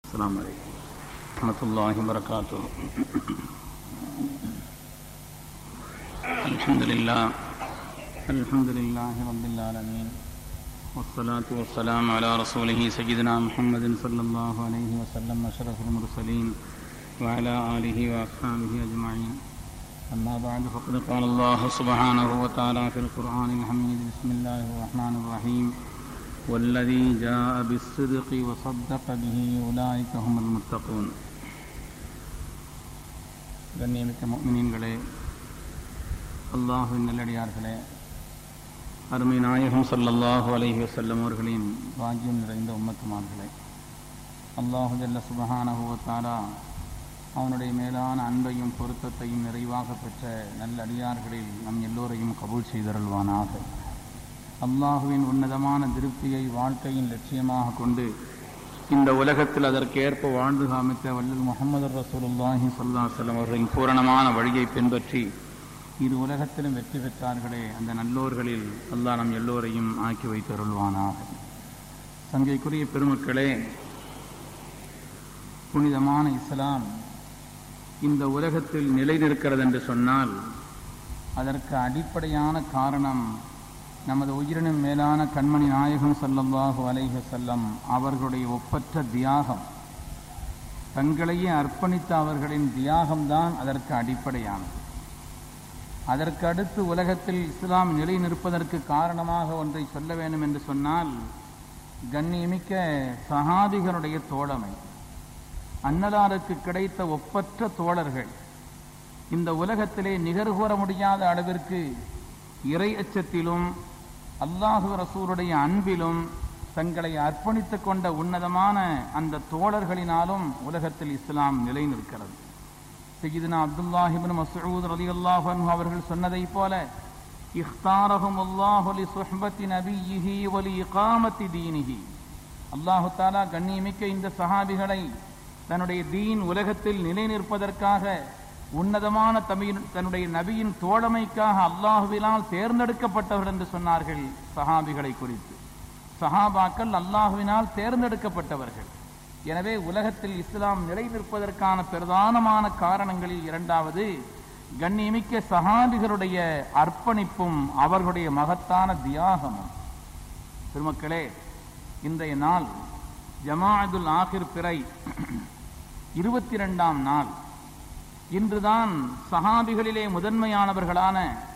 السلام عليكم ورحمة الله وبركاته الحمد لله الحمد لله رب العالمين والصلاة والسلام على رسوله سيدنا محمد صلى الله عليه وسلم أشرف المرسلين وعلى آله وأصحابه أجمعين أما بعد فقد قال الله سبحانه وتعالى في القرآن الحميد بسم الله الرحمن الرحيم والذي جاء بالصدق وصدق به أولئك هم المتقون கண்ணியமிக்க முக்மினீன்களே அல்லாஹுவின் நல்லடியார்களே அருமை நாயகம் ஸல்லல்லாஹு அலைஹி வஸல்லம் அவர்களின் பாக்கியம் நிறைந்த உம்மத்துமார்களே அல்லாஹு ஜல்ல சுபஹானஹு வ தஆலா அவனுடைய மேலான அன்பையும் பொருத்தத்தையும் நிறைவாக பெற்ற நல்ல அடியார்களில் நம் எல்லோரையும் கபூல் செய்தருள்வானாக அல்லாஹுவின் உன்னதமான திருப்தியை வாழ்க்கையின் லட்சியமாக கொண்டு இந்த உலகத்தில் அதற்கேற்ப வாழ்ந்து காமித்த வல்லல் முகமது ரசூலுல்லாஹி ஸல்லல்லாஹு அலைஹி வஸல்லம் அவர்களின் பூரணமான வழியை பின்பற்றி இரு உலகத்திலும் வெற்றி பெற்றார்களே அந்த நல்லோர்களில் அல்லாஹ் நம் எல்லோரையும் ஆக்கி வைத்தருள்வானாக சங்கைக்குரிய பெருமக்களே புனிதமான இஸ்லாம் இந்த உலகத்தில் நிலை நிற்கிறது என்று சொன்னால் அதற்கு அடிப்படையான காரணம் நமது உயிரினும் மேலான கண்மணி நாயகம் ஸல்லல்லாஹு அலைஹி வஸல்லம் அவர்களுடைய ஒப்பற்ற தியாகம் தங்களையே அர்ப்பணித்த அவர்களின் தியாகம்தான் அதற்கு அடிப்படையானது அதற்கு அடுத்து உலகத்தில் இஸ்லாம் நிலை நிற்பதற்கு காரணமாக ஒன்றை சொல்ல வேண்டும் என்று சொன்னால் கண்ணியமிக்க சஹாபிகளுடைய தோழமை அன்னலாருக்கு கிடைத்த ஒப்பற்ற தோழர்கள் இந்த உலகத்திலே நிகர் கூற முடியாத அளவிற்கு இறை அச்சத்திலும் அல்லாஹு ரசூருடைய அன்பிலும் தங்களை அர்ப்பணித்துக் கொண்ட உன்னதமான அந்த தோழர்களினாலும் உலகத்தில் இஸ்லாம் நிலை நிற்கிறது சையீதுனா அப்துல்லாஹிபின் மசூத் ரலியல்லாஹு அன்ஹு அவர்கள் சொன்னதைப் போல இஃப்தாரஹும் அல்லாஹு லி சுஹ்பத்தி நபியிஹி வ லி இகாமத்தி தீனிஹி அல்லாஹு தஆலா கண்ணியமிக்க இந்த சஹாபிகளை தன்னுடைய தீன் உலகத்தில் நிலை நிற்பதற்காக உன்னதமான தமிழ் தன்னுடைய நபியின் தோழமைக்காக அல்லாஹுவினால் தேர்ந்தெடுக்கப்பட்டவர்கள் என்று சொன்னார்கள் சஹாபிகளை குறித்து சஹாபாக்கள் அல்லாஹுவினால் தேர்ந்தெடுக்கப்பட்டவர்கள் எனவே உலகத்தில் இஸ்லாம் நிலை நிற்பதற்கான பிரதானமான காரணங்களில் இரண்டாவது கண்ணியமிக்க சஹாபிகளுடைய அர்ப்பணிப்பும் அவர்களுடைய மகத்தான தியாகமும் பெருமக்களே இன்றைய நாள் ஜமாஅதுல் ஆகிர் பிறை இருபத்தி இரண்டாம் நாள் இன்றுதான் சஹாபிகளிலே முதன்மையானவர்களான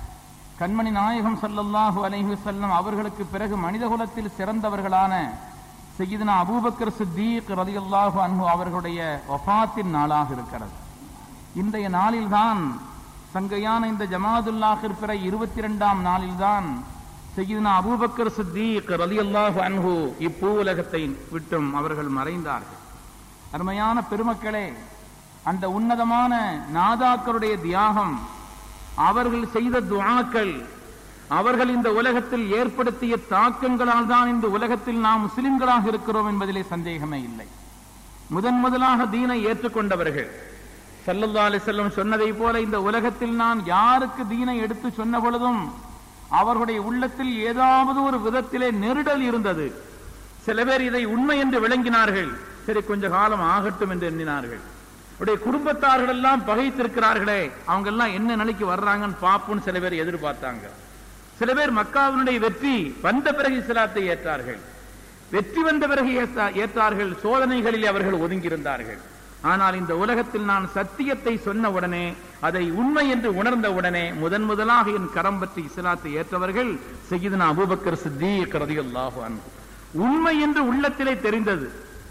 கண்மணி நாயகம் சல்லல்லாஹு அலைஹி வஸல்லம் அவர்களுக்கு பிறகு மனிதகுலத்தில் சிறந்தவர்களான சையீதுனா அபூபக்கர் சித்தீக் ரலியல்லாஹு அன்ஹு அவர்களுடைய வஃபாத்தின் நாளாக இருக்கிறது இன்றைய நாளில்தான் சங்கையான இந்த ஜமாதுல்லாஹிர் பிற இருபத்தி இரண்டாம் நாளில்தான் சையீதுனா அபூபக்கர் சித்தீக் ரலியல்லாஹு அன்ஹு இப்பூ உலகத்தை விட்டும் அவர்கள் மறைந்தார்கள் அருமையான பெருமக்களே அந்த உன்னதமான நாதாக்களுடைய தியாகம் அவர்கள் செய்த துஆக்கள் அவர்கள் இந்த உலகத்தில் ஏற்படுத்திய தாக்கங்களால் தான் இந்த உலகத்தில் நாம் முஸ்லிம்களாக இருக்கிறோம் என்பதிலே சந்தேகமே இல்லை முதன் முதலாக தீனை ஏற்றுக்கொண்டவர்கள் சல்லல்லா அலிசல்லம் சொன்னதை போல இந்த உலகத்தில் நான் யாருக்கு தீனை எடுத்து சொன்ன பொழுதும் அவர்களுடைய உள்ளத்தில் ஏதாவது ஒரு விதத்திலே நெருடல் இருந்தது சில பேர் இதை உண்மை என்று விளங்கினார்கள் சரி கொஞ்ச காலம் ஆகட்டும் என்று எண்ணினார்கள் உடைய குடும்பத்தார்கள் எல்லாம் பகைத்திருக்கிறார்களே அவங்க எல்லாம் என்ன நிலைக்கு வர்றாங்கன்னு பாப்போம்னு சில பேர் எதிர்பார்த்தாங்க சில பேர் மக்காவினுடைய வெற்றி வந்த பிறகு இஸ்லாத்தை ஏற்றார்கள் வெற்றி வந்த பிறகு ஏற்றார்கள் சோதனைகளில் அவர்கள் ஒதுங்கியிருந்தார்கள் ஆனால் இந்த உலகத்தில் நான் சத்தியத்தை சொன்ன உடனே அதை உண்மை என்று உணர்ந்த உடனே முதன் முதலாக என் கரம் பற்றி இஸ்லாத்தை ஏற்றவர்கள் செய்யுதுனா அபூபக்கர் சித்தீக் ரதியுல்லாஹு அன்ஹு உண்மை என்று உள்ளத்திலே தெரிந்தது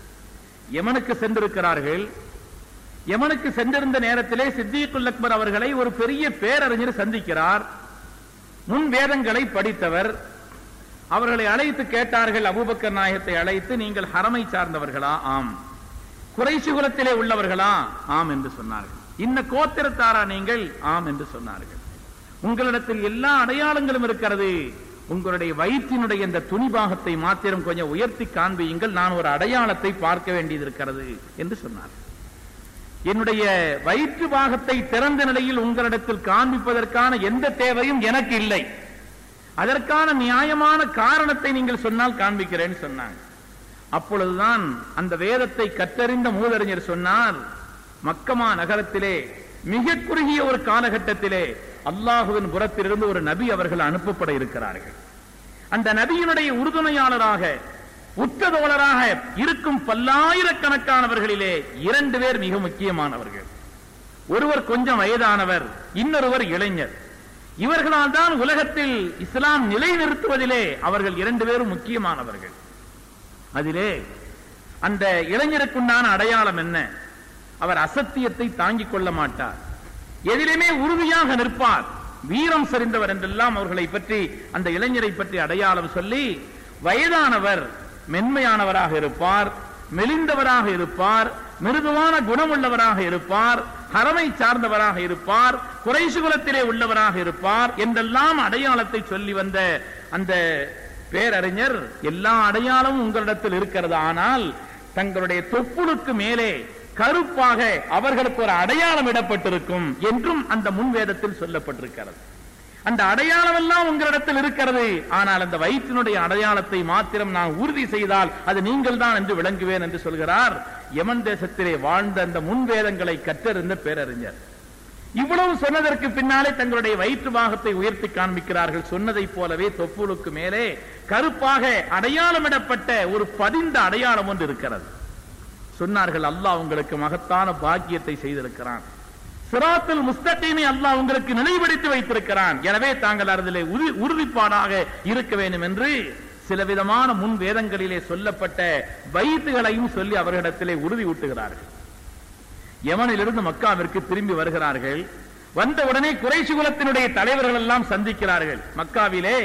யமனுக்கு சென்றிருக்கிறார்கள் யமனுக்கு சென்றிருந்த நேரத்திலே சித்திகுல் அக்பர் அவர்களை ஒரு பெரிய பேரறிஞர் சந்திக்கிறார் முன் வேதங்களை படித்தவர் அவர்களை அழைத்து கேட்டார்கள் அபூபக்கர் நாயகத்தை அழைத்து நீங்கள் ஹரமை சார்ந்தவர்களா ஆம் குறைசி குலத்திலே உள்ளவர்களா ஆம் என்று சொன்னார்கள் இன்ன கோத்திரத்தாரா நீங்கள் ஆம் என்று சொன்னார்கள் உங்களிடத்தில் எல்லா அடையாளங்களும் இருக்கிறது உங்களுடைய வயிற்றினுடைய இந்த துணிபாகத்தை மாத்திரம் கொஞ்சம் உயர்த்தி காண்பியுங்கள் நான் ஒரு அடையாளத்தை பார்க்க வேண்டியது இருக்கிறது என்று சொன்னார் என்னுடைய வயிற்று பாகத்தை திறந்த நிலையில் உங்களிடத்தில் காண்பிப்பதற்கான எந்த தேவையும் எனக்கு இல்லை அதற்கான நியாயமான காரணத்தை நீங்கள் சொன்னால் காண்பிக்கிறேன்னு சொன்னாங்க அப்பொழுதுதான் அந்த வேதத்தை கற்றறிந்த மூதறிஞர் சொன்னார் மக்கமா நகரத்திலே மிக குறுகிய ஒரு காலகட்டத்திலே அல்லாஹுவின் புறத்திலிருந்து ஒரு நபி அவர்கள் அனுப்பப்பட இருக்கிறார்கள் அந்த நபியினுடைய உறுதுணையாளராக உற்றதோழராக இருக்கும் பல்லாயிரக்கணக்கானவர்களிலே இரண்டு பேர் மிக முக்கியமானவர்கள் ஒருவர் கொஞ்சம் வயதானவர் இன்னொருவர் இளைஞர் இவர்களால் தான் உலகத்தில் இஸ்லாம் நிலைநிறுத்துவதிலே அவர்கள் இரண்டு பேரும் முக்கியமானவர்கள் அதிலே அந்த இளைஞருக்குண்டான அடையாளம் என்ன அவர் அசத்தியத்தை தாங்கிக் கொள்ள மாட்டார் எதிலுமே உறுதியாக நிற்பார் வீரம் சரிந்தவர் என்றெல்லாம் அவர்களை பற்றி அந்த இளைஞரை பற்றி அடையாளம் சொல்லி வயதானவர் மென்மையானவராக இருப்பார் மெலிந்தவராக இருப்பார் மிருதுவான குணமுள்ளவராக இருப்பார் ஹரமை சார்ந்தவராக இருப்பார் குறைசு குலத்திலே உள்ளவராக இருப்பார் என்றெல்லாம் அடையாளத்தை சொல்லி வந்த அந்த பேரறிஞர் எல்லா அடையாளமும் உங்களிடத்தில் இருக்கிறது ஆனால் தங்களுடைய தொப்புளுக்கு மேலே கருப்பாக அவர்களுக்கு ஒரு அடையாளம் இடப்பட்டிருக்கும் என்றும் அந்த முன்வேதத்தில் சொல்லப்பட்டிருக்கிறது அந்த அடையாளம் எல்லாம் உங்களிடத்தில் இருக்கிறது ஆனால் அந்த வயிற்றினுடைய அடையாளத்தை மாத்திரம் நான் உறுதி செய்தால் அது நீங்கள் தான் என்று விளங்குவேன் என்று சொல்கிறார் யமன் தேசத்திலே வாழ்ந்த அந்த முன்வேதங்களை கற்றறிந்த பேரறிஞர் இவ்வளவு சொன்னதற்கு பின்னாலே தங்களுடைய வயிற்று பாகத்தை உயர்த்தி காண்பிக்கிறார்கள் சொன்னதைப் போலவே தொப்புளுக்கு மேலே கருப்பாக அடையாளமிடப்பட்ட ஒரு பதிந்த அடையாளம் ஒன்று இருக்கிறது சொன்னார்கள் அல்லாஹ் உங்களுக்கு மகத்தான பாக்கியத்தை செய்திருக்கிறான் சிராத்தில் முஸ்தகீமை அல்லாஹ் உங்களுக்கு நினைவுபடுத்தி வைத்திருக்கிறான் எனவே தாங்கள் அதிலே உறு- உறுதிப்பாடாக இருக்க வேண்டும் என்று சில விதமான முன் வேதங்களிலே சொல்லப்பட்ட வைத்துகளையும் சொல்லி அவர்களிடத்திலே உறுதி ஊட்டுகிறார்கள் யமனிலிருந்து மக்காவிற்கு திரும்பி வருகிறார்கள் வந்த உடனே குறைஷி குலத்தினுடைய தலைவர்கள் எல்லாம் சந்திக்கிறார்கள் மக்காவிலே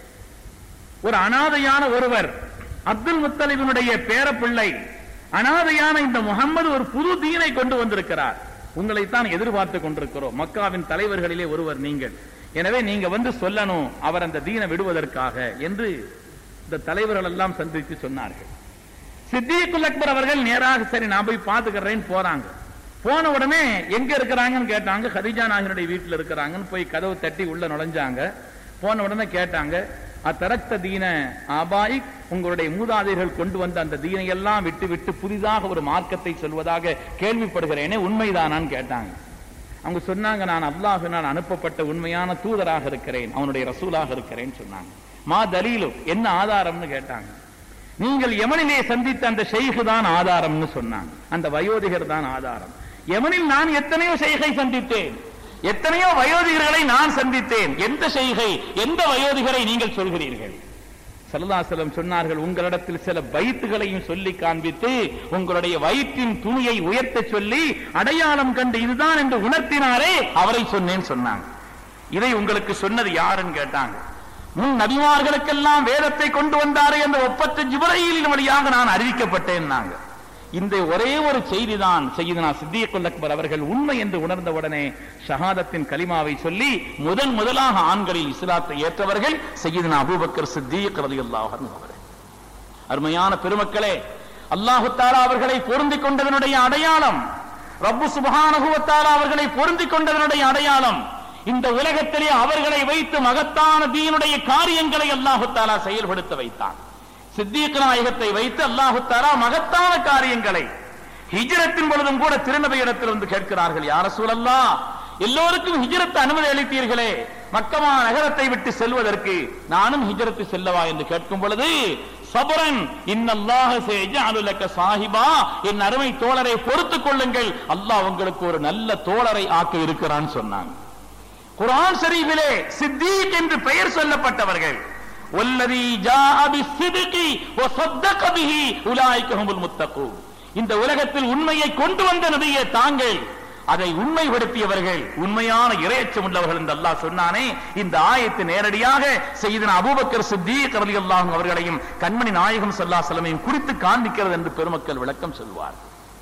ஒரு அனாதையான ஒருவர் அப்துல் முத்தலிபினுடைய பேரப்பிள்ளை அனாதையான இந்த முகம்மது ஒரு புது தீனை கொண்டு வந்திருக்கிறார் உங்களைத்தான் எதிர்பார்த்து கொண்டிருக்கிறோம் மக்காவின் தலைவர்களிலே ஒருவர் நீங்கள் எனவே நீங்க வந்து சொல்லணும் அவர் அந்த தீனை விடுவதற்காக என்று இந்த தலைவர்கள் எல்லாம் சந்தித்து சொன்னார்கள் சித்திகுல் அக்பர் அவர்கள் நேராக சரி நான் போய் பாத்துக்கிறேன்னு போறாங்க போன உடனே எங்க இருக்கிறாங்கன்னு கேட்டாங்க ஹரிஜா நாயகனுடைய வீட்டுல இருக்கிறாங்கன்னு போய் கதவு தட்டி உள்ள நுழைஞ்சாங்க போன உடனே கேட்டாங்க அத்தரக்த தீன ஆபாயிக் உங்களுடைய மூதாதையர்கள் கொண்டு வந்த அந்த தீனை எல்லாம் விட்டு விட்டு புதிதாக ஒரு மார்க்கத்தை சொல்வதாக கேள்விப்படுகிறேனே உண்மைதானான்னு கேட்டாங்க அவங்க சொன்னாங்க நான் அல்லாஹினால் அனுப்பப்பட்ட உண்மையான தூதராக இருக்கிறேன் அவனுடைய ரசூலாக இருக்கிறேன்னு சொன்னாங்க மா தலீலு என்ன ஆதாரம்னு கேட்டாங்க நீங்கள் யமனிலே சந்தித்த அந்த ஷெய்கு தான் ஆதாரம்னு சொன்னாங்க அந்த வயோதிகர் தான் ஆதாரம் யமனில் நான் எத்தனையோ ஷெய்கை சந்தித்தேன் எத்தனையோ வயோதிகர்களை நான் சந்தித்தேன் எந்த ஷெய்கை எந்த வயோதிகரை நீங்கள் சொல்கிறீர்கள் சல்லல்லாஹு சொன்னார்கள் உங்களிடத்தில் சில பைத்துகளையும் சொல்லி காண்பித்து உங்களுடைய வயிற்றின் துணியை உயர்த்த சொல்லி அடையாளம் கண்டு இதுதான் என்று உணர்த்தினாரே அவரை சொன்னேன் சொன்னாங்க இதை உங்களுக்கு சொன்னது யாருன்னு கேட்டாங்க முன் நபிமார்களுக்கெல்லாம் வேதத்தை கொண்டு வந்தாரே என்ற ஒப்பற்ற ஜிபரையிலின் வழியாக நான் அறிவிக்கப்பட்டேன் நாங்க இந்த ஒரே ஒரு செய்திதான் செய்தனா சித்தியக்குல் அக்பர் அவர்கள் உண்மை என்று உணர்ந்தவுடனே ஷஹாதத்தின் கலிமாவை சொல்லி முதன் முதலாக ஆண்களில் இஸ்லாத்தை ஏற்றவர்கள் செய்தனா அபூபக்கர் சித்திக் ரலியல்லாஹு அன்ஹு அவர்கள் அருமையான பெருமக்களே அல்லாஹு தாலா அவர்களை பொருந்திக் கொண்டதனுடைய அடையாளம் ரப்பு சுபஹானஹு வ தஆலா அவர்களை பொருந்திக் கொண்டதனுடைய அடையாளம் இந்த உலகத்திலே அவர்களை வைத்து மகத்தான தீனுடைய காரியங்களை அல்லாஹு தாலா செயல்படுத்த வைத்தான் சித்திக் நாயகத்தை வைத்து அல்லாஹு தாலா மகத்தான காரியங்களை ஹிஜ்ரத்தின் பொழுதும் கூட திருநபையிடத்தில் வந்து கேட்கிறார்கள் யார சூழல்லா எல்லோருக்கும் ஹிஜ்ரத் அனுமதி அளித்தீர்களே மக்கமா நகரத்தை விட்டு செல்வதற்கு நானும் ஹிஜ்ரத்து செல்லவா என்று கேட்கும் பொழுது சபரன் இன்னல்லாஹ சேஜஅலு லக்க சாஹிபா என் அருமை தோழரை பொறுத்துக் கொள்ளுங்கள் அல்லாஹ் உங்களுக்கு ஒரு நல்ல தோழரை ஆக்க இருக்கிறான்னு சொன்னாங்க குர்ஆன் ஷரீஃபிலே சித்தீக் என்று பெயர் சொல்லப்பட்டவர்கள் வல்லதி ஜாஅ பிஸ்ஸித்கி வ ஸத்தக பிஹி உலாயிக ஹுமுல் முத்தகூன் இந்த உலகத்தில் உண்மையை கொண்டு வந்த நபியே தாங்கள் அதை உண்மைப்படுத்தியவர்கள் உண்மையான இரையச்சம் உள்ளவர்கள் என்று அல்லாஹ் சொன்னானே இந்த ஆயத்து நேரடியாக செய்தன அபூபக்கர் சித்தீக் ரலியல்லாஹு அவர்களையும் கண்மணி நாயகம் ஸல்லல்லாஹு அலைஹி வஸல்லம் குறித்து காண்பிக்கிறது என்று பெருமக்கள் விளக்கம் சொல்வார்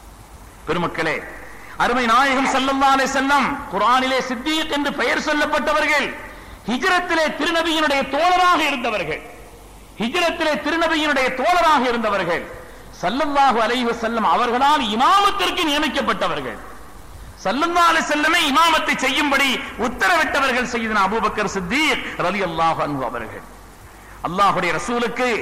பெருமக்களே அருமை நாயகம் ஸல்லல்லாஹு அலைஹி வஸல்லம் குர்ஆனிலே சித்தீக் என்று பெயர் சொல்லப்பட்டவர்கள் ஹிஜ்ரத்திலே திருநபியினுடைய தோழராக இருந்தவர்கள் ஹிஜ்ரத்திலே திருநபியினுடைய தோழராக இருந்தவர்கள் ஸல்லல்லாஹு அலைஹி வஸல்லம் அவர்களால் இமாமத்திற்கு நியமிக்கப்பட்டவர்கள் ஸல்லல்லாஹு அலைஹி வஸல்லமே இமாமத்தை செய்யும்படி உத்தரவிட்டவர்கள் சையதுனா அபூபக்கர் சித்தீக் ரலியல்லாஹு அன்ஹு அவர்கள் அல்லாஹ்வுடைய ரசூலுக்கு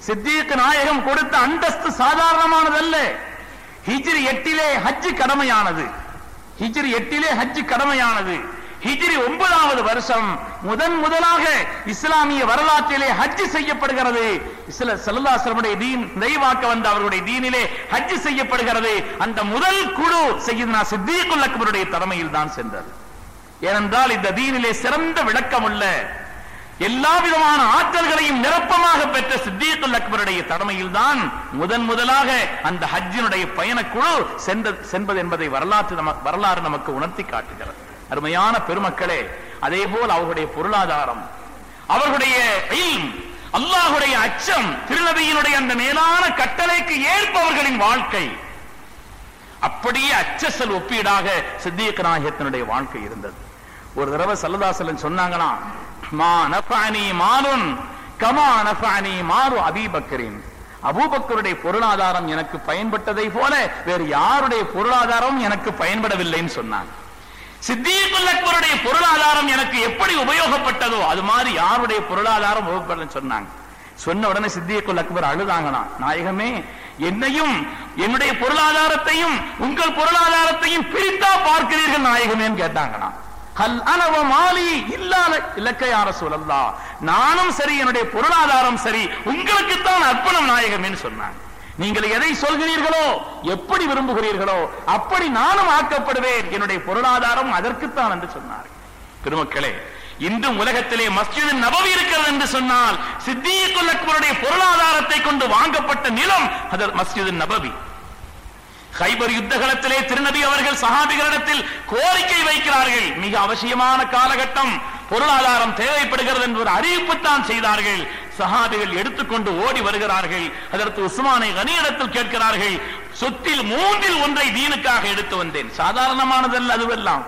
சித்திக் நாயகம் கொடுத்த அந்தஸ்து சாதாரணமானதல்ல ஹிஜ்ரி எட்டிலே ஹஜ் கடமையானது ஹிஜ்ரி எட்டிலே ஹஜ் கடமையானது ஹிஜ்ரி ஒன்பதாவது வருஷம் முதன் முதலாக இஸ்லாமிய வரலாற்றிலே ஹஜ் செய்யப்படுகிறது இஸ்ல சல்லல்லாஹுடைய தீன் நிறைவாக்க வந்த அவருடைய தீனிலே ஹஜ் செய்யப்படுகிறது அந்த முதல் குழு செய்யுதுனா சித்திகுல் அக்பருடைய தலைமையில் தான் சென்றது ஏனென்றால் இந்த தீனிலே சிறந்த விளக்கமுள்ள எல்லா விதமான ஆற்றல்களையும் நிரப்பமாக பெற்ற சித்திகுல் அக்பருடைய தலைமையில் தான் முதன் முதலாக அந்த ஹஜ்ஜினுடைய பயணக்குழு சென்ற சென்பது என்பதை வரலாற்று நம வரலாறு நமக்கு உணர்த்தி காட்டுகிறது அருமையான பெருமக்களே அதே போல் அவர்களுடைய பொருளாதாரம் அவர்களுடைய இல்ம், அல்லாஹுடைய அச்சம் திருநபியினுடைய அந்த மேலான கட்டளைக்கு ஏற்பவர்களின் வாழ்க்கை அப்படியே அச்சசல் ஒப்பீடாக சித்திக நாயகத்தினுடைய வாழ்க்கை இருந்தது ஒரு தடவை சல்லதாசலன் சொன்னாங்களாம் மா நஃபானி மாலுன் கமா நஃபானி மாறு அபீபக்கரின் அபூபக்கருடைய பொருளாதாரம் எனக்கு பயன்பட்டதை போல வேறு யாருடைய பொருளாதாரம் எனக்கு பயன்படவில்லைன்னு சொன்னாங்க சித்தீக்குல் அக்பருடைய பொருளாதாரம் எனக்கு எப்படி உபயோகப்பட்டதோ அது மாதிரி யாருடைய பொருளாதாரம் உபயோகப்படலன்னு சொன்னாங்க சொன்ன உடனே சித்தியக்குல் அக்பர் அழுதாங்களாம் நாயகமே என்னையும் என்னுடைய பொருளாதாரத்தையும் உங்கள் பொருளாதாரத்தையும் பிரித்தா பார்க்கிறீர்கள் நாயகமேன்னு கேட்டாங்களாம் ஹல் அனவ மாலி இல்லாத இலக்கை யார சொல்லல்லா நானும் சரி என்னுடைய பொருளாதாரம் சரி உங்களுக்குத்தான் அர்ப்பணம் நாயகமேன்னு சொன்னாங்க நீங்கள் எதை சொல்கிறீர்களோ எப்படி விரும்புகிறீர்களோ அப்படி நானும் ஆக்கப்படுவேன் என்னுடைய பொருளாதாரம் அதற்குத்தான் என்று சொன்னார் பெருமக்களே இன்றும் உலகத்திலே மஸ்ஜித் நபவி இருக்கிறது என்று சொன்னால் சித்தியக்குல் அக்பருடைய பொருளாதாரத்தை கொண்டு வாங்கப்பட்ட நிலம் அது மஸ்ஜித் நபவி ஹைபர் யுத்தகலத்திலே திருநபி அவர்கள் சஹாபிகளிடத்தில் கோரிக்கை வைக்கிறார்கள் மிக அவசியமான காலகட்டம் பொருளாதாரம் தேவைப்படுகிறது என்று ஒரு அறிவிப்புத்தான் செய்தார்கள் சஹாபிகள் எடுத்துக்கொண்டு ஓடி வருகிறார்கள் அதற்கு உஸ்மானை கனியிடத்தில் கேட்கிறார்கள் சொத்தில் மூன்றில் ஒன்றை தீனுக்காக எடுத்து வந்தேன் சாதாரணமானதல்ல அதுவெல்லாம்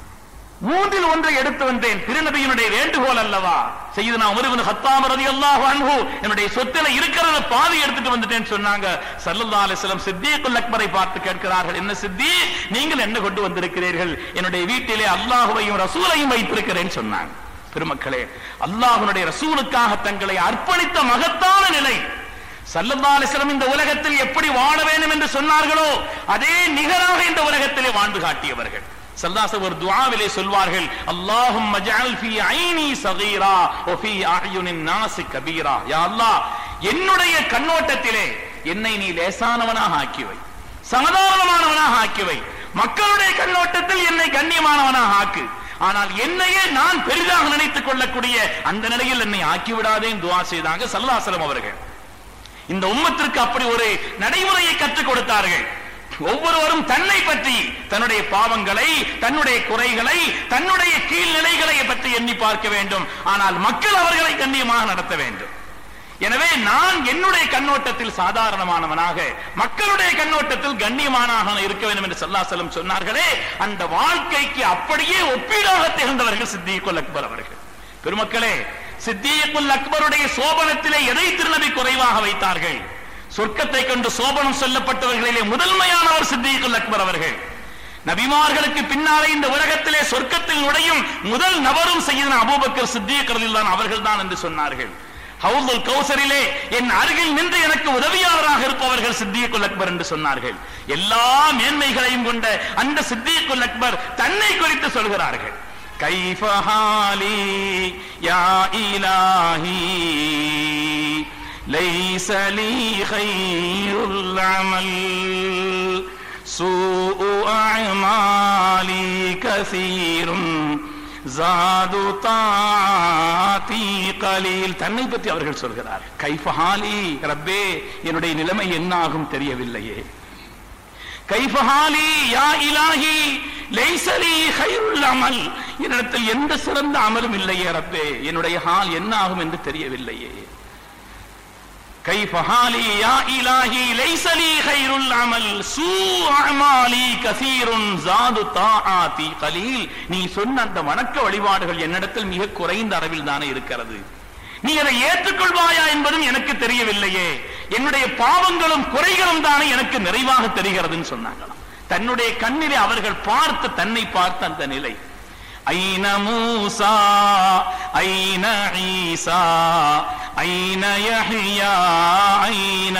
மூன்றில் ஒன்றை எடுத்து வந்தேன் திருநபியினுடைய வேண்டுகோள் அல்லவா செய்து உமர் இப்னு கத்தாப் ரலியல்லாஹு அன்ஹு என்னுடைய சொத்துல இருக்கிறத பாதி எடுத்துட்டு வந்துட்டேன்னு சொன்னாங்க ஸல்லல்லாஹு அலைஹி வஸல்லம் சித்திகுல் அக்பரை பார்த்து கேட்கிறார்கள் என்ன சித்தி நீங்கள் என்ன கொண்டு வந்திருக்கிறீர்கள் என்னுடைய வீட்டிலே அல்லாஹ்வையும் ரசூலையும் வைத்திருக்கிறேன்னு சொன்னாங்க பெருமக்களே அல்லாஹ்வுடைய ரசூலுக்காக தங்களை அர்ப்பணித்த மகத்தான நிலை ஸல்லல்லாஹு அலைஹி வஸல்லம் இந்த உலகத்தில் எப்படி வாழ வேண்டும் என்று சொன்னார்களோ அதே நிகராக இந்த உலகத்திலே வாழ்ந்து காட்டியவர்கள் சல்லாச ஒரு துஆவிலே சொல்வார்கள் அல்லாஹும் மஜஅல் ஃபீ ஐனி ஸகீரா வ ஃபீ அயுனின் நாஸ் கபீரா யா அல்லாஹ் என்னுடைய கண்ணோட்டத்திலே என்னை நீ லேசானவனாக ஆக்கி வை சாதாரணமானவனாக ஆக்கி வை மக்களுடைய கண்ணோட்டத்தில் என்னை கண்ணியமானவனாக ஆக்கு ஆனால் என்னையே நான் பெரிதாக நினைத்துக் கொள்ளக்கூடிய அந்த நிலையில் என்னை ஆக்கி விடாதேன்னு துஆ செய்தாங்க சல்லாசலம் அவர்கள் இந்த உம்மத்திற்கு அப்படி ஒரு நடைமுறையை கற்றுக் கொடுத்தார்கள் ஒவ்வொருவரும் தன்னை பற்றி தன்னுடைய பாவங்களை தன்னுடைய குறைகளை தன்னுடைய கீழ்நிலைகளை பற்றி எண்ணி பார்க்க வேண்டும் ஆனால் மக்கள் அவர்களை கண்ணியமாக நடத்த வேண்டும் எனவே நான் என்னுடைய கண்ணோட்டத்தில் சாதாரணமானவனாக மக்களுடைய கண்ணோட்டத்தில் கண்ணியமானவனாக இருக்க வேண்டும் என்று சல்லாசலம் சொன்னார்களே அந்த வாழ்க்கைக்கு அப்படியே ஒப்பீடாக திகழ்ந்தவர்கள் சித்திகுல் அக்பர் அவர்கள் பெருமக்களே சித்திகுல் அக்பருடைய சோபனத்திலே எதை திருநபி குறைவாக வைத்தார்கள் சொர்க்கத்தை கொண்டு சோபனம் சொல்லப்பட்டவர்களிலே முதன்மையானவர் சித்திகுல் அக்பர் அவர்கள் நபிமார்களுக்கு பின்னாலே இந்த உலகத்திலே சொர்க்கத்தில் நுழையும் முதல் நபரும் செய்தன அபூபக்கர் சித்திக் தான் அவர்கள் தான் என்று சொன்னார்கள் ஹவுதுல் கௌசரிலே என் அருகில் நின்று எனக்கு உதவியாளராக இருப்பவர்கள் சித்தியக்குல் அக்பர் என்று சொன்னார்கள் எல்லா மேன்மைகளையும் கொண்ட அந்த சித்தியக்குல் அக்பர் தன்னை குறித்து சொல்கிறார்கள் கைஃப ஹாலி யா இலாஹி ليس لي خير العمل سوء أعمالي كثير ஜாது தாத்தி கலீல் தன்னை பற்றி அவர்கள் சொல்கிறார் கைஃபஹாலி ரப்பே என்னுடைய நிலைமை என்னாகும் தெரியவில்லையே கைஃபஹாலி யா இலாஹி லைசலி ஹைருல் அமல் என்னிடத்தில் எந்த சிறந்த அமலும் இல்லையே ரப்பே என்னுடைய ஹால் என்ன ஆகும் என்று தெரியவில்லையே كيف حالي يا إلهي ليس لي خير العمل سوء أعمالي كثير زاد طاعاتي قليل நீ சொன்ன அந்த வணக்க வழிபாடுகள் என்னிடத்தில் மிக குறைந்த அளவில் தானே இருக்கிறது நீ அதை ஏற்றுக்கொள்வாயா என்பதும் எனக்கு தெரியவில்லையே என்னுடைய பாவங்களும் குறைகளும் தானே எனக்கு நிறைவாக தெரிகிறதுன்னு சொன்னாங்களாம் தன்னுடைய கண்ணிலே அவர்கள் பார்த்து தன்னை பார்த்த அந்த நிலை ஐன மூசா ஐன ஈசா أين يحيى أين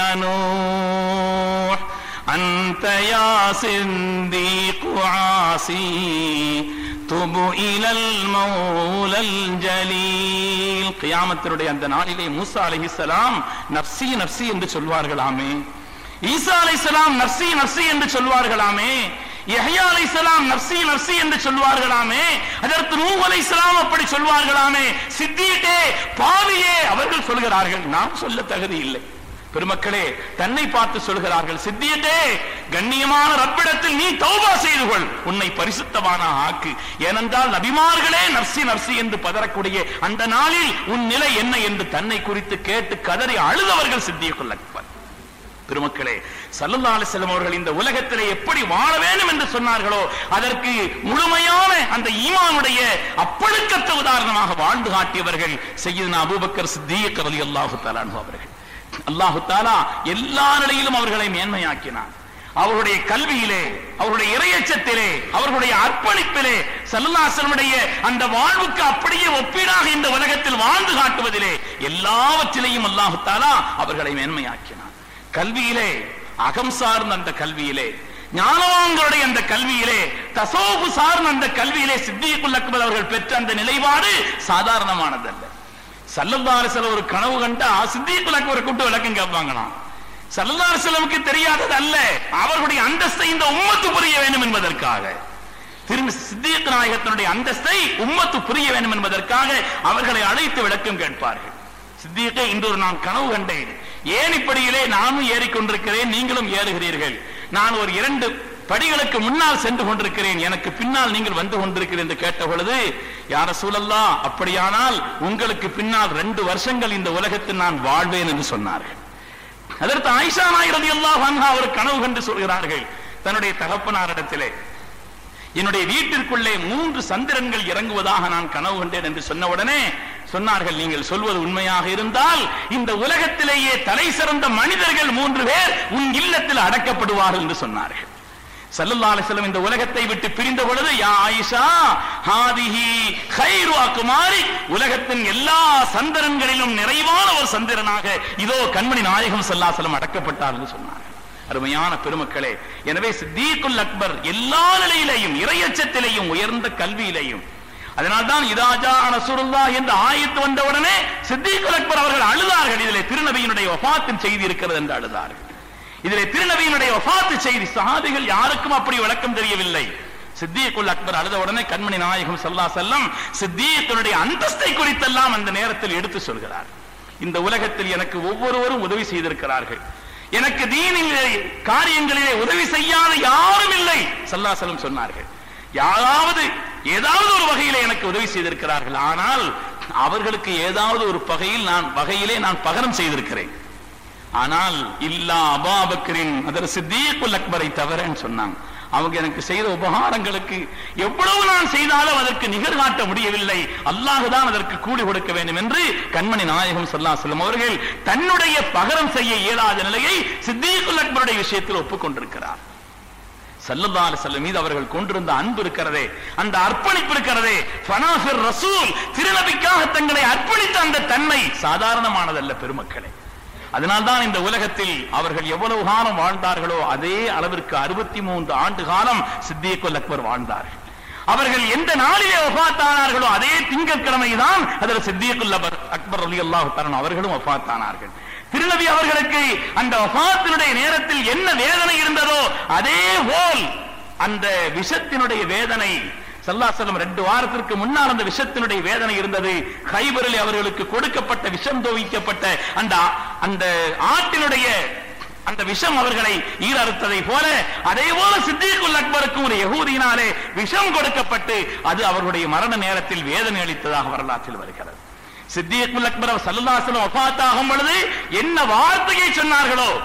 نوح أنت يا صديق عاصي تب إلى المولى الجليل கியாமத்தினுடைய அந்த நாளிலே மூசா அலைஹிஸ்ஸலாம் நப்சி நப்சி என்று சொல்வார்களாமே ஈசா அலைஹிஸ்ஸலாம் நப்சி நப்சி என்று சொல்வார்களாமே யஹ்யா அலைஹிஸ்ஸலாம் நப்சி நப்சி என்று சொல்வார்களாமே அதற்கு நூஹ் அலைஹிஸ்ஸலாம் அப்படி சொல்வார்களாமே சித்தீட்டே பாவியே அவர்கள் சொல்கிறார்கள் நாம் சொல்ல தகுதி இல்லை பெருமக்களே தன்னை பார்த்து சொல்கிறார்கள் சித்தியட்டே கண்ணியமான ரப்பிடத்தில் நீ தௌபா செய்து கொள் உன்னை பரிசுத்தமான ஆக்கு ஏனென்றால் நபிமார்களே நர்சி நர்சி என்று பதறக்கூடிய அந்த நாளில் உன் நிலை என்ன என்று தன்னை குறித்து கேட்டு கதறி அழுதவர்கள் சித்திய கொள்ளப்பர் பெருமக்களே சல்லல்லா அலிஸ்லாம் அவர்கள் இந்த உலகத்திலே எப்படி வாழ வேண்டும் என்று சொன்னார்களோ அதற்கு முழுமையான அந்த ஈமானுடைய அப்பழுக்கத்த உதாரணமாக வாழ்ந்து காட்டியவர்கள் செய்யுதுனா அபூபக்கர் சித்தியக் ரலியல்லாஹு தஆலா அன்ஹு அவர்கள் அல்லாஹு தாலா எல்லா நிலையிலும் அவர்களை மேன்மையாக்கினார் அவருடைய கல்வியிலே அவருடைய இறையச்சத்திலே அவர்களுடைய அர்ப்பணிப்பிலே சல்லாசனுடைய அந்த வாழ்வுக்கு அப்படியே ஒப்பீடாக இந்த உலகத்தில் வாழ்ந்து காட்டுவதிலே எல்லாவற்றிலேயும் அல்லாஹு தாலா அவர்களை மேன்மையாக்கினார் கல்வியிலே அகம் சார்ந்த அந்த கல்வியிலே ஞானவான்களுடைய அந்த கல்வியிலே தசோபு சார்ந்த அந்த கல்வியிலே சித்தியக்குல் அக்பர் அவர்கள் பெற்ற அந்த நிலைப்பாடு சாதாரணமானதல்ல சல்லல்லாஹு அலைஹி ஒரு கனவு கண்டா சித்தியக்குல் அக்பரை கூப்பிட்டு விளக்கம் கேட்பாங்களாம் சல்லல்லாஹு அலைஹி வஸல்லமுக்கு தெரியாதது அல்ல அவர்களுடைய அந்தஸ்தை இந்த உம்மத்து புரிய வேண்டும் என்பதற்காக திரும்பி சித்தியத் நாயகத்தினுடைய அந்தஸ்தை உம்மத்து புரிய வேண்டும் என்பதற்காக அவர்களை அழைத்து விளக்கம் கேட்பார்கள் சித்தியத்தை இன்று ஒரு நான் கனவு கண்டேன் ஏன் இப்படியிலே நானும் ஏறிக்கொண்டிருக்கிறேன் நீங்களும் ஏறுகிறீர்கள் நான் ஒரு இரண்டு படிகளுக்கு முன்னால் சென்று கொண்டிருக்கிறேன் எனக்கு பின்னால் நீங்கள் வந்து கொண்டிருக்கிறேன் என்று கேட்ட பொழுது யார சூழல்லா அப்படியானால் உங்களுக்கு பின்னால் ரெண்டு வருஷங்கள் இந்த உலகத்தில் நான் வாழ்வேன் என்று சொன்னார்கள் அதற்கு ஆயிஷா நாயரதி அல்லாஹ் அன்ஹா ஒரு கனவு கண்டு சொல்கிறார்கள் தன்னுடைய தகப்பனாரிடத்திலே என்னுடைய வீட்டிற்குள்ளே மூன்று சந்திரன்கள் இறங்குவதாக நான் கனவு கண்டேன் என்று சொன்ன உடனே சொன்னார்கள் நீங்கள் சொல்வது உண்மையாக இருந்தால் இந்த உலகத்திலேயே தலை சிறந்த மனிதர்கள் மூன்று பேர் உன் இல்லத்தில் அடக்கப்படுவார்கள் என்று சொன்னார்கள் சல்லல்லாஹு அலைஹி வஸல்லம் இந்த உலகத்தை விட்டு பிரிந்த பொழுது யா ஆயிஷா ஹாதிஹி கைரு அக்குமாரி உலகத்தின் எல்லா சந்திரன்களிலும் நிறைவான ஒரு சந்திரனாக இதோ கண்மணி நாயகம் ஸல்லல்லாஹு அலைஹி வஸல்லம் அடக்கப்பட்டார் என்று சொன்னார்கள் அருமையான பெருமக்களே எனவே சித்தீக்குல் அக்பர் எல்லா நிலையிலேயும் இறையச்சத்திலேயும் உயர்ந்த கல்வியிலேயும் அதனால்தான் இதாஜா நசுருல்லா என்று ஆயத்து வந்தவுடனே சித்தீக்குல் அக்பர் அவர்கள் அழுதார்கள் இதிலே திருநபியினுடைய வஃபாத்தின் செய்தி இருக்கிறது என்று அழுதார்கள் இதிலே திருநபியினுடைய வஃபாத்து செய்தி சஹாபிகள் யாருக்கும் அப்படி விளக்கம் தெரியவில்லை சித்தியக்குல் அக்பர் அழுத உடனே கண்மணி நாயகம் சல்லா செல்லம் சித்தியத்தினுடைய அந்தஸ்தை குறித்தெல்லாம் அந்த நேரத்தில் எடுத்து சொல்கிறார் இந்த உலகத்தில் எனக்கு ஒவ்வொருவரும் உதவி செய்திருக்கிறார்கள் எனக்கு தீனிலே காரியங்களிலே உதவி செய்யாத யாரும் இல்லை சல்லா செல்லம் சொன்னார்கள் யாராவது ஏதாவது ஒரு வகையிலே எனக்கு உதவி செய்திருக்கிறார்கள் ஆனால் அவர்களுக்கு ஏதாவது ஒரு வகையில் நான் வகையிலே நான் பகரம் செய்திருக்கிறேன் ஆனால் இல்லா அபாபக்கரின் அதர் சித்தீக்குல் அக்பரை தவறன்னு சொன்னாங்க அவங்க எனக்கு செய்த உபகாரங்களுக்கு எவ்வளவு நான் செய்தாலும் அதற்கு நிகர் காட்ட முடியவில்லை அல்லாஹுதான் அதற்கு கூலி கொடுக்க வேண்டும் என்று கண்மணி நாயகம் சொல்லா செல்லும் அவர்கள் தன்னுடைய பகரம் செய்ய இயலாத நிலையை சித்தீக்குல் அக்பருடைய விஷயத்தில் ஒப்புக்கொண்டிருக்கிறார் சல்லல்லாஹு செல்லும் மீது அவர்கள் கொண்டிருந்த அன்பு இருக்கிறதே அந்த அர்ப்பணிப்பு இருக்கிறதே ஃபனாஃபிர் ரசூல் திருநபிக்காக தங்களை அர்ப்பணித்த அந்த தன்மை சாதாரணமானதல்ல பெருமக்களே அதனால்தான் இந்த உலகத்தில் அவர்கள் எவ்வளவு காலம் வாழ்ந்தார்களோ அதே அளவிற்கு அறுபத்தி மூன்று ஆண்டு காலம் சித்தியக்குல் அக்பர் வாழ்ந்தார்கள் அவர்கள் எந்த நாளிலே ஒஃபாத்தானார்களோ அதே திங்கட்கிழமை தான் அதில் சித்தியக்குல் அக்பர் அக்பர் அலி அல்லாஹு தரன் அவர்களும் ஒஃபாத்தானார்கள் திருநபி அவர்களுக்கு அந்த வஃபாத்தினுடைய நேரத்தில் என்ன வேதனை இருந்ததோ அதே போல் அந்த விஷத்தினுடைய வேதனை சல்லாசலம் ரெண்டு வாரத்திற்கு முன்னால் அந்த விஷத்தினுடைய வேதனை இருந்தது கைபரில் அவர்களுக்கு கொடுக்கப்பட்ட விஷம் தோவிக்கப்பட்ட அந்த அந்த ஆட்டினுடைய அந்த விஷம் அவர்களை ஈரறுத்ததை போல அதே போல சித்திகுல் அக்பருக்கும் ஒரு யகூதியினாலே விஷம் கொடுக்கப்பட்டு அது அவர்களுடைய மரண நேரத்தில் வேதனை அளித்ததாக வரலாற்றில் வருகிறது சித்தியக்குல் அக்பர் சல்லாசலம் வஃபாத்தாகும் பொழுது என்ன வார்த்தையை சொன்னார்களோ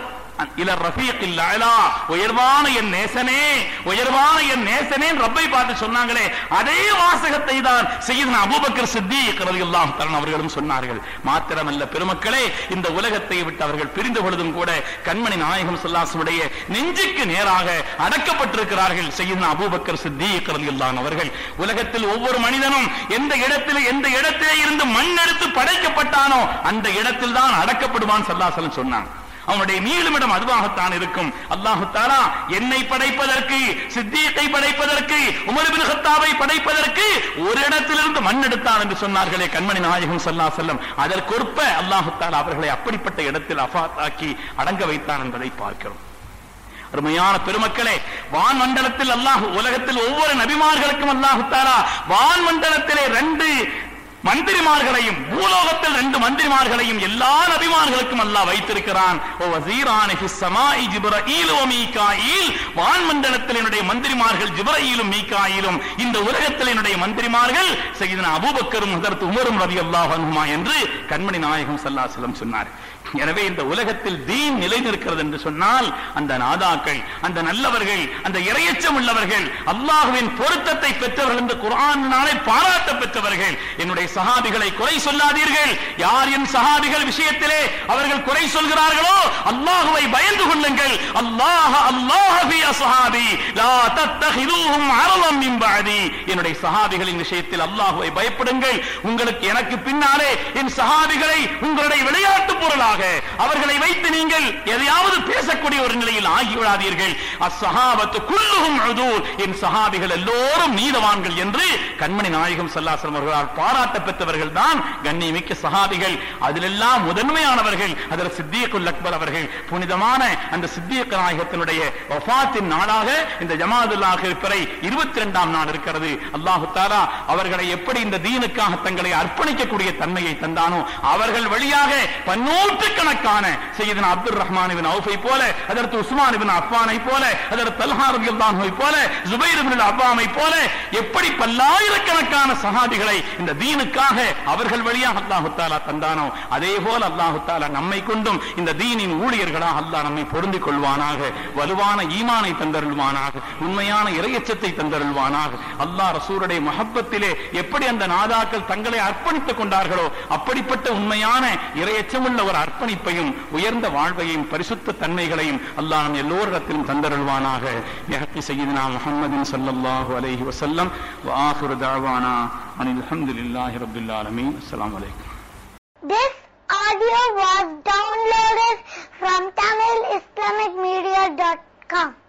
இல ரஃபீக்கில் அலா உயர்வான என் நேசனே உயர்வான என் நேசனே ரப்பை பார்த்து சொன்னாங்களே அதே வாசகத்தை தான் செய்யுதுனா அபூபக்கர் சித்திக் ரலியல்லாஹு தஆலா அவர்களும் சொன்னார்கள் மாத்திரமல்ல பெருமக்களே இந்த உலகத்தை விட்டு அவர்கள் பிரிந்த பொழுதும் கூட கண்மணி நாயகம் ஸல்லல்லாஹு நெஞ்சுக்கு நேராக அடக்கப்பட்டிருக்கிறார்கள் செய்யுதுனா அபூபக்கர் சித்திக் ரலியல்லாஹு அவர்கள் உலகத்தில் ஒவ்வொரு மனிதனும் எந்த இடத்தில் எந்த இடத்திலே இருந்து மண் எடுத்து படைக்கப்பட்டானோ அந்த இடத்தில் தான் அடக்கப்படுவான் சல்லாசலம் சொன்னான் அவனுடைய நீளுமிடம் அதுவாகத்தான் இருக்கும் அல்லாஹு தாலா என்னை படைப்பதற்கு சித்தீத்தை படைப்பதற்கு உமர் பின் ஹத்தாவை படைப்பதற்கு ஒரு இடத்திலிருந்து மண் எடுத்தான் என்று சொன்னார்களே கண்மணி நாயகம் சல்லா செல்லம் அதற்கொற்ப அல்லாஹு தாலா அவர்களை அப்படிப்பட்ட இடத்தில் அஃபாத்தாக்கி அடங்க வைத்தான் என்பதை பார்க்கிறோம் அருமையான பெருமக்களே வான் மண்டலத்தில் அல்லாஹ் உலகத்தில் ஒவ்வொரு நபிமார்களுக்கும் அல்லாஹு தாலா வான் மண்டலத்திலே ரெண்டு மந்திரிமார்களையும் பூலோகத்தில் ரெண்டு மந்திரிமார்களையும் எல்லா நபிமார்களுக்கும் அல்லாஹ் வைத்திருக்கிறான் ஓ வசீரான ஹிஸ்ஸமாஇ ஜிப்ரஈல் வ மீகாயில் வான் மண்டலத்தில் என்னுடைய மந்திரிமார்கள் ஜிப்ரஈலும் மீகாயிலும் இந்த உலகத்தில் என்னுடைய மந்திரிமார்கள் சையதுனா அபூபக்கரும் ஹதரத் உமரும் ரலியல்லாஹு அன்ஹுமா என்று கண்மணி நாயகம் ஸல்லல்லாஹு அலைஹி வஸல்லம் சொன்னார் எனவே இந்த உலகத்தில் தீன் நிலை நிற்கிறது என்று சொன்னால் அந்த நாதாக்கள் அந்த நல்லவர்கள் அந்த இரையச்சம் உள்ளவர்கள் அல்லாஹுவின் பொருத்தத்தை பெற்றவர்கள் என்று குர்ஆனினாலே பாராட்ட பெற்றவர்கள் என்னுடைய சஹாபிகளை குறை சொல்லாதீர்கள் யார் என் சஹாபிகள் விஷயத்திலே அவர்கள் குறை சொல்கிறார்களோ அல்லாஹுவை பயந்து கொள்ளுங்கள் அல்லாஹ் அல்லாஹ் ஃபி அஸ்ஹாபி லா தத்தஹிதுஹும் அரலம் மின் பஅதி என்னுடைய சஹாபிகளின் விஷயத்தில் அல்லாஹுவை பயப்படுங்கள் உங்களுக்கு எனக்கு பின்னாலே என் சஹாபிகளை உங்களுடைய விளையாட்டு பொருளாக அவர்களை வைத்து நீங்கள் எதையாவது பேசக்கூடிய ஒரு நிலையில் ஆகிவிடாதீர்கள் அஸ்ஸஹாபத்து குல்லுஹும் உதூல் என் சஹாபிகள் எல்லோரும் நீதவான்கள் என்று கண்மணி நாயகம் ஸல்லல்லாஹு அவர்களால் பாராட்ட பெற்றவர்கள் தான் கண்ணியமிக்க சஹாபிகள் அதிலெல்லாம் முதன்மையானவர்கள் அதில் சித்தியக்குல் அக்பர் அவர்கள் புனிதமான அந்த சித்தியக்க நாயகத்தினுடைய வஃபாத்தின் நாளாக இந்த ஜமாதுல்லாஹ் பிறை இருபத்தி இரண்டாம் நாள் இருக்கிறது அல்லாஹு தாலா அவர்களை எப்படி இந்த தீனுக்காக தங்களை அர்ப்பணிக்கக்கூடிய தன்மையை தந்தானோ அவர்கள் வழியாக பன்னூற்றுக்கணக்கான செய்தன அப்துல் ரஹ்மான் இபின் அவுஃபை போல அதற்கு உஸ்மான் இபின் அஃபானை போல அதற்கு தல்ஹா ரலியல்லாஹு போல ஜுபைர் இபின் அவ்வாமை போல எப்படி பல்லாயிரக்கணக்கான சஹாபிகளை இந்த தீனுக்காக அவர்கள் வழியாக அல்லாஹு தாலா தந்தானோ அதே போல அல்லாஹு தாலா நம்மை கொண்டும் இந்த தீனின் ஊழியர்களாக அல்லாஹ் நம்மை பொருந்திக் கொள்வானாக வலுவான ஈமானை தந்தருள்வானாக உண்மையான இறையச்சத்தை தந்தருள்வானாக அல்லாஹ் ரசூருடைய மஹப்பத்திலே எப்படி அந்த நாதாக்கள் தங்களை அர்ப்பணித்துக் கொண்டார்களோ அப்படிப்பட்ட உண்மையான இறையச்சமுள்ள ஒரு அர்ப்பணிப்பையும் உயர்ந்த வாழ்வையும் பரிசுத்த தன்மைகளையும் அல்லாஹ் நம் எல்லோரிடத்திலும் தந்தருள்வானாக யஹக்கி சையீதுனா முஹம்மதின் ஸல்லல்லாஹு அலைஹி வஸல்லம் வ ஆகிரு தஅவானா அனில் ஹம்துலில்லாஹி ரப்பில் ஆலமீன் அஸ்ஸலாமு அலைக்கும் This audio was downloaded from TamilIslamicMedia.com.